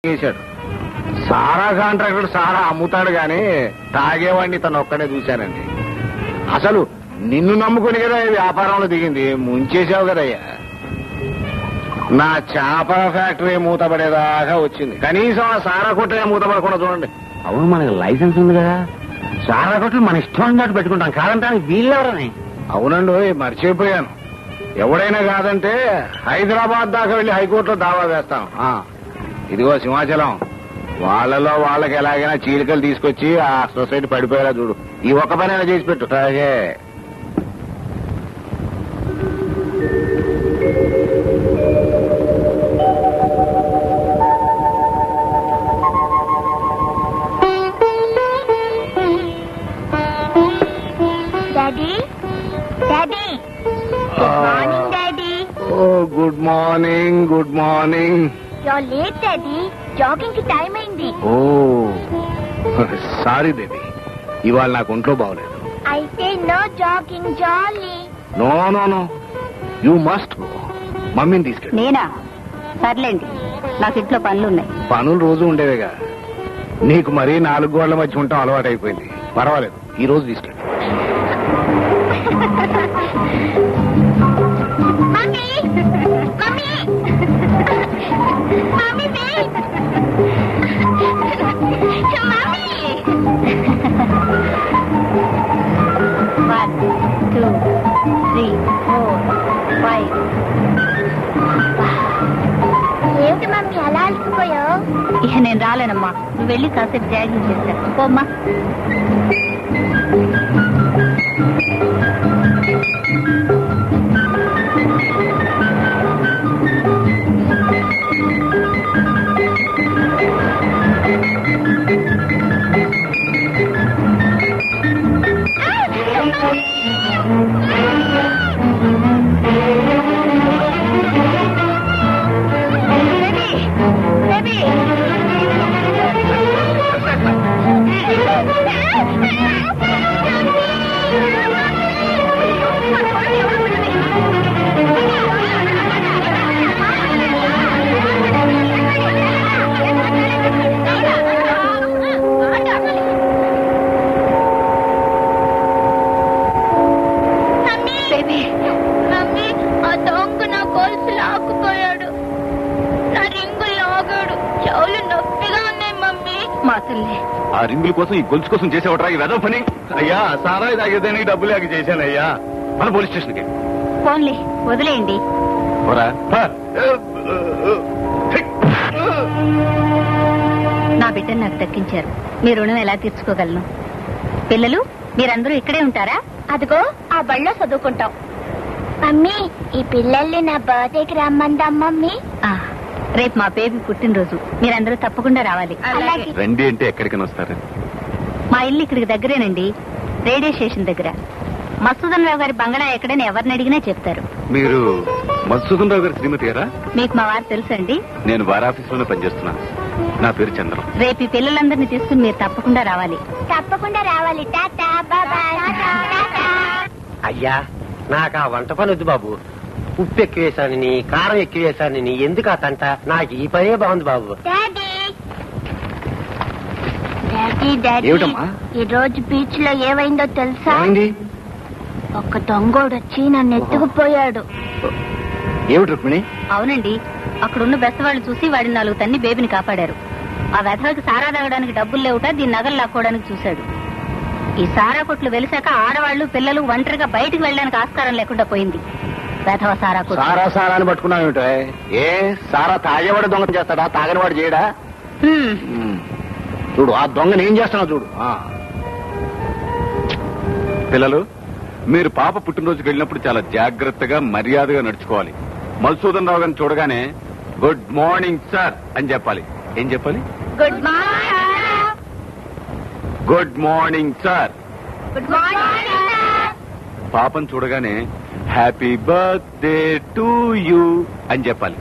చేశాడు సారా కాంట్రాక్టర్ సారా అమ్ముతాడు గాని తాగేవాడిని తను ఒక్కడే చూశానండి అసలు నిన్ను నమ్ముకుని కదా ఈ వ్యాపారంలో దిగింది ముంచేసావు కదయ్యా నా చేపల ఫ్యాక్టరీ మూతపడేదాకా వచ్చింది కనీసం ఆ సారా కొట్టే మూతపడకుండా చూడండి అవును మనకి లైసెన్స్ ఉంది కదా సారా కొట్లు మన ఇష్టం ఉన్నట్టు పెట్టుకుంటాం కాదంటే వీళ్ళెవరని అవునండి ఓయ్, మర్చిపోయాను ఎవడైనా కాదంటే హైదరాబాద్ దాకా వెళ్లి హైకోర్టులో దావా వేస్తాం ఆ, ఇదిగో సింహాచలం వాళ్ళలో వాళ్ళకి ఎలాగైనా చీలికలు తీసుకొచ్చి ఆ సొసైటీ పడిపోయేలా చూడు ఈ ఒక్క పనైనా చేసి పెట్టు అలాగే daddy daddy good morning daddy oh good morning good morning yo late daddy jogging కి టైం అయింది ఓ సారీ బేబీ ఇవాళ నాకు ఒంట్లో బాగలేదు అయితే no jogging jolly no no no you must go మమ్మీని తీసుకెళ్ళి నేనా సర్లేండి నాకు ఇంట్లో పనులున్నాయి పనులు రోజు ఉండేవేగా నీకు మరీ నాలుగు గోళ్ల మధ్య ఉంటాం అలవాటు అయిపోయింది పర్వాలేదు ఈ రోజు తీసుకెళ్ళి mummy mummy mummy wait mummy one two three four five ఏమిటి మమ్మీ అలా అలసిపోయావు ఇక నేను రాలేనమ్మా నువ్వు వెళ్ళి కాసేపు జాగింగ్ చేశా పోమ్మా మమ్మీ మమ్మీ ఆ దొంగ నా గొలుసు లాక్కుపోయాడు నా రింగు లాగాడు చెవులు నొప్పిగా ఉన్నాయి మమ్మీ మా తల్లి ఆ రింగుల కోసం ఈ గొలుసు కోసం చేసేవట్రా ఈ వెదవ పని అయ్యా సారాయి తాగేదానికి డబ్బులు లేక చేశానయ్యా మన పోలీస్ స్టేషన్కి ఫోన్లే వదిలేయండి పోరా నా బిడ్డను నాకు దక్కించారు మీ రుణం ఎలా తీర్చుకోగలను పిల్లలు మీరందరూ ఇక్కడే ఉంటారా అదిగో ఆ బళ్ళో చదువుకుంటాం మమ్మీ ఈ పిల్లల్ని నా బర్త్డేకి రమ్మందాం మమ్మీ ఆ, రేపు మా బేబీ పుట్టినరోజు మీరందరూ తప్పకుండా రావాలి అలాగే రండి అంటే ఎక్కడికైనా వస్తారు మా ఇల్లు ఇక్కడికి దగ్గరేనండి రేడియో స్టేషన్ దగ్గర మసూదన్ రావు గారి బంగళా ఎక్కడని ఎవరిని అడిగినా చెప్తారు మీరు మధుసూదన్ రావు గారి శ్రీమతి గారా మీకు మా వారు తెలుసండి నేను వారి ఆఫీస్ లోనే పనిచేస్తున్నాను నా పేరు చంద్రం రేపు ఈ పిల్లలందరినీ తీసుకుని మీరు తప్పకుండా రావాలి తప్పకుండా రావాలి టాటా బాబాయ్ టాటా అయ్యా నాకు ఆ వంట పని వద్దు బాబు ఉప్పు ఎక్కువ వేసానని కారం ఎక్కువ వేసానని ఎందుకు ఆ తంట నాకు ఈ పనే బాగుంది బాబు డాడీ డాడీ డాడీ ఏమిటమ్మా? ఈ రోజు బీచ్ లో ఏమైందో తెలుసా ఏమైంది ఒక దొంగోడు వచ్చి నన్ను ఎత్తుకుపోయాడు ఏమిటి రుక్మిణి అవునండి అక్కడున్న బెస్తవాళ్ళు చూసి వాడిని నాలుగు తన్ని బేబీని కాపాడారు ఆ వెధవకి సారా తాగడానికి డబ్బులు లేవుట దీన్ని నగలు లాక్కోవడానికి చూశాడు ఈ సారా కొట్లు వెలిసాక ఆడవాళ్లు పిల్లలు ఒంటరిగా బయటికి వెళ్ళడానికి ఆస్కారం లేకుండా పోయింది వెధవ సారా కొట్లు సారా సారా అని పట్టుకున్నావు ఏమిటో ఏ సారా తాగేవాడు దొంగ చేస్తాడా తాగని వాడు చేయడా హ్మ్. ఉమ్. చూడు ఆ దొంగని ఏం చేస్తున్నావు చూడు ఆ. పిల్లలు మీరు పాప పుట్టినరోజుకి వెళ్ళినప్పుడు చాలా జాగ్రత్తగా మర్యాదగా నడుచుకోవాలి మధుసూదన్ రావు గారిని చూడగానే గుడ్ మార్నింగ్ సార్ అని చెప్పాలి ఏం చెప్పాలి good morning good morning sir good morning పాపను చూడగానే హ్యాపీ బర్త్డే టు యూ అని చెప్పాలి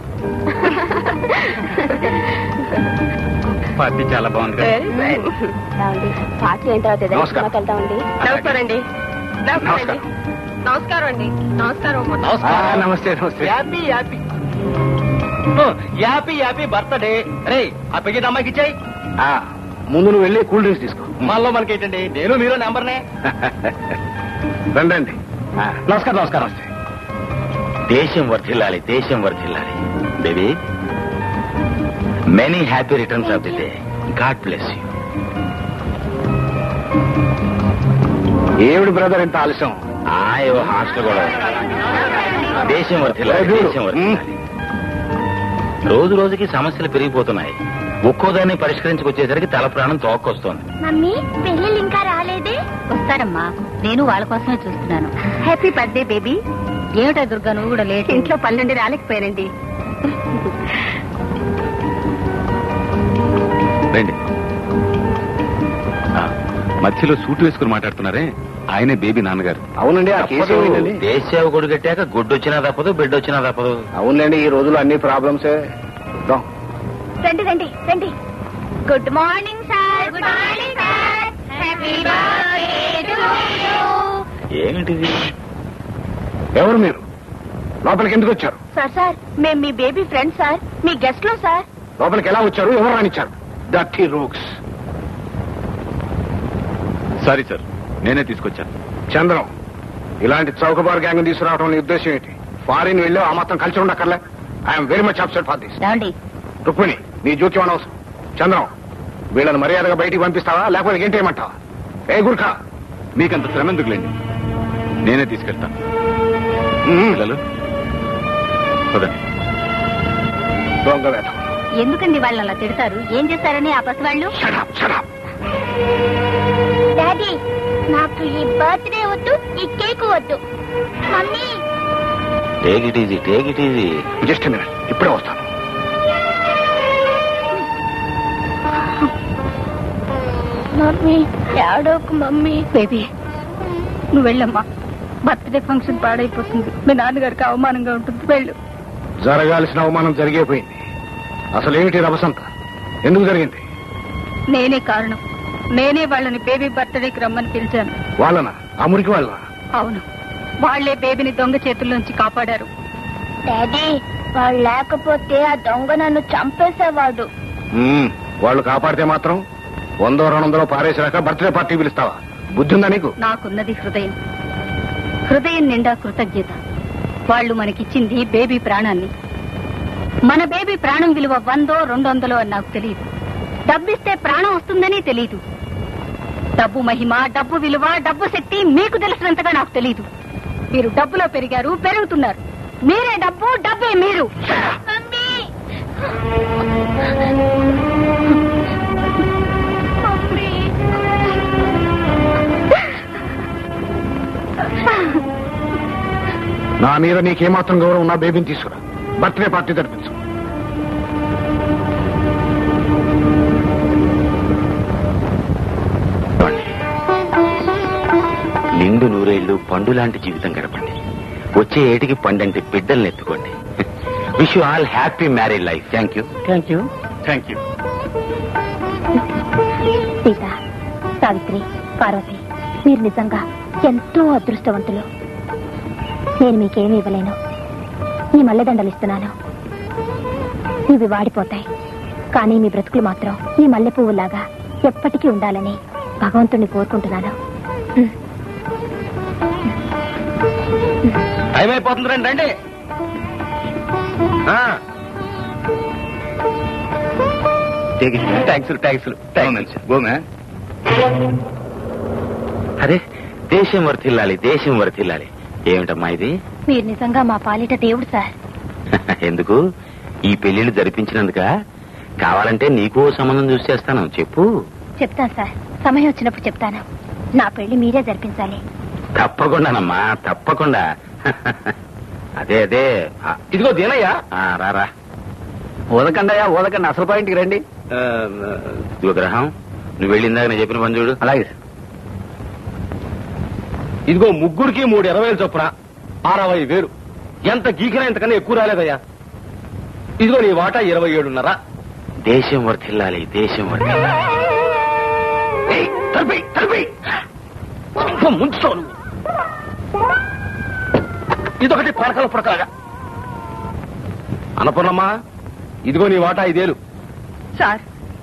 పార్టీ చాలా బాగుంది కదా? పాటలు ఏంటో తెలియదు. నమస్కారం. సినిమాకి వెళ్తామండి నమస్కారం అండి నమస్కారం. నమస్కారం అండి నమస్కారం ఆ, నమస్తే నమస్తే happy happy happy happy birthday రే ఆ పెళ్లి అమ్మాయికి ఇచ్చాయి ఆ, ముందు నువ్వు వెళ్ళి కూల్ డ్రింక్స్ తీసుకో మనలో మనకేంటండి నేను మీరు నెంబర్నే రండి రండి ఆ, నమస్కారం నమస్కారం దేశం వర్ధిల్లాలి దేశం వర్ధిల్లాలి baby many happy returns of the day God bless you ఏమిటి బ్రదర్ ఇంత ఆలస్యం ఆయో హాస్టల్ కూడా దేశం వర్ధిల్లాలి లేదు. దేశం వర్ధిల్లాలి రోజు రోజుకి సమస్యలు పెరిగిపోతున్నాయి ఒక్కోదాన్ని పరిష్కరించుకొచ్చేసరికి తల ప్రాణం తోక్కొస్తోంది మమ్మీ పెళ్ళిళ్ళు ఇంకా రాలేదే వస్తారమ్మా నేను వాళ్ళ కోసమే చూస్తున్నాను హ్యాపీ బర్త్డే బేబీ ఏమిటా దుర్గా నువ్వు కూడా లేట్ ఇంట్లో పనుండి రాలేకపోయానండి రండి ఆ, మధ్యలో సూట్ వేసుకుని మాట్లాడుతున్నారే ఆయనే బేబీ నాన్నగారు అవునండి ఆ కేసు ఏమైందండి దేశసేవ కొడు కట్టాక గుడ్డు వచ్చినా తప్పదు బిడ్డ వచ్చినా తప్పదు అవునండి ఈ రోజులు అన్ని ప్రాబ్లమ్సే రా. రండి రండి రండి good morning sir good morning sir happy birthday to you ఏమిటిది ఎవరు మీరు లోపలికి ఎందుకు వచ్చారు సార్ సార్ మేము మీ బేబీ ఫ్రెండ్ సార్ మీ గెస్ట్ లో సార్ లోపలికి ఎలా వచ్చారు ఎవరు రానిచ్చారు డర్టీ రూక్స్ సారీ సార్ నేనే తీసుకొచ్చాను చంద్రం ఇలాంటి చౌకబార్ గ్యాంగ్ తీసుకురావడం నీ ఉద్దేశం ఏంటి ఫారిన్ వెళ్ళి ఆ మాత్రం కలిసి ఉండక్కర్లే I'm very much upset for this రాండి రుక్మిణి నీ జోక్యం అనవసరం చంద్రం వీళ్ళని మర్యాదగా బయటికి పంపిస్తావా లేకపోతే ఏంటి ఏమంటావా ఏ గుర్ఖా మీకంత శ్రమ ఎందుకులేండి నేనే తీసుకెళ్తాను మ్మ్. పిల్లలు పదండి దొంగ వేధం. ఎందుకండి వాళ్ళు అలా తిడతారు ఏం చేశారని ఆ పసివాళ్ళు Shut up, shut up. Daddy నాకు ఈ బర్త్డే వద్దు ఈ కేక్ వద్దు mummy take it easy take it easy just minute ఇప్పుడే వస్తాను మమ్మీ ఏడోకు మమ్మీ బేబీ నువ్వు వెళ్ళమ్మా బర్త్డే ఫంక్షన్ పాడైపోతుంది మీ నాన్నగారికి అవమానంగా ఉంటుంది వెళ్ళు జరగాల్సిన అవమానం జరిగిపోయింది అసలు ఏమిటి రభసంత ఎందుకు జరిగింది నేనే కారణం నేనే వాళ్ళని బేబీ బర్త్డేకి రమ్మని పిలిచాను వాళ్ళన ఆ మురికి వాళ్ళ అవును వాళ్లే బేబీని దొంగ చేతుల్లోంచి కాపాడారు డాడీ వాడు లేకపోతే ఆ దొంగ నన్ను చంపేసేవాడు వాళ్ళు కాపాడితే మాత్రం వందో రెండు వందలో పారేసాక బర్త్డే పార్టీ పిలుస్తావా బుద్ధి ఉందా నీకు నాకున్నది హృదయం హృదయం నిండా కృతజ్ఞత వాళ్ళు మనకిచ్చింది బేబీ ప్రాణాన్ని మన బేబీ ప్రాణం విలువ వందో రెండు వందలో అని నాకు తెలియదు డబ్బిస్తే ప్రాణం వస్తుందని తెలియదు డబ్బు మహిమ డబ్బు విలువ డబ్బు శక్తి మీకు తెలిసినంతగా నాకు తెలియదు మీరు డబ్బులో పెరిగారు పెరుగుతున్నారు మీరే డబ్బు డబ్బే మీరు మమ్మీ నా మీద నీకేమాత్రం గౌరవం నా బేబీని తీసుకురా బర్త్డే పార్టీ జరిపించు నిండు నూరేళ్లు పండు లాంటి జీవితం గడపండి వచ్చే ఏటికి పండంటి బిడ్డల్ని ఎత్తుకోండి wish you all happy marriage life thank you thank you thank you Sita Savitri Parvati మీరు నిజంగా ఎంతో అదృష్టవంతులు నేను మీకేమీ ఇవ్వలేను ఈ మల్లెదండలు ఇస్తున్నాను ఇవి వాడిపోతాయి కానీ మీ బ్రతుకులు మాత్రం ఈ మల్లె పువ్వులాగా ఎప్పటికీ ఉండాలని భగవంతుణ్ణి కోరుకుంటున్నాను టైం అయిపోతుంది రండి రండి థ్యాంక్స్ థ్యాంక్స్ గోమే అరే దేశం వర్తిల్లాలి దేశం వర్తిల్లాలి ఏమిటమ్మా ఇది మీరు నిజంగా మా పాలిట దేవుడు సార్ ఎందుకు ఈ పెళ్లిళ్ళు జరిపించినందుక కావాలంటే నీకు ఓ సంబంధం చూసి చేస్తాను చెప్పు చెప్తాను సార్ సమయం వచ్చినప్పుడు చెప్తాను నా పెళ్లి మీరే జరిపించాలి తప్పకుండానమ్మా తప్పకుండా అదే అదే ఆ, ఇదిగో దీనయ్యా ఆ, రారా ఓదకండయ్యా ఓదకండి అసలు పాయింట్కి రండి ఇదిగో గ్రహం నువ్వు వెళ్ళిందాక నేను చెప్పిన పని చూడు అలాగే ఇదిగో ముగ్గురికి మూడు ఇరవై వేలు చొప్పున అరవై వేలు ఎంత గీకినా ఇంతకన్నా ఎక్కువ రాలేదయ్యా ఇదిగో నీ వాటా ఇరవై ఏడున్నర దేశం వర్తిల్లాలి దేశం వర్తిల్లాలి తలిపి తలిపి ముంచుతావు నువ్వు ఇదొకటి పరకల పుడకలాగా అనపూర్ణమ్మా ఇదిగో నీ వాటా ఐదేలు సార్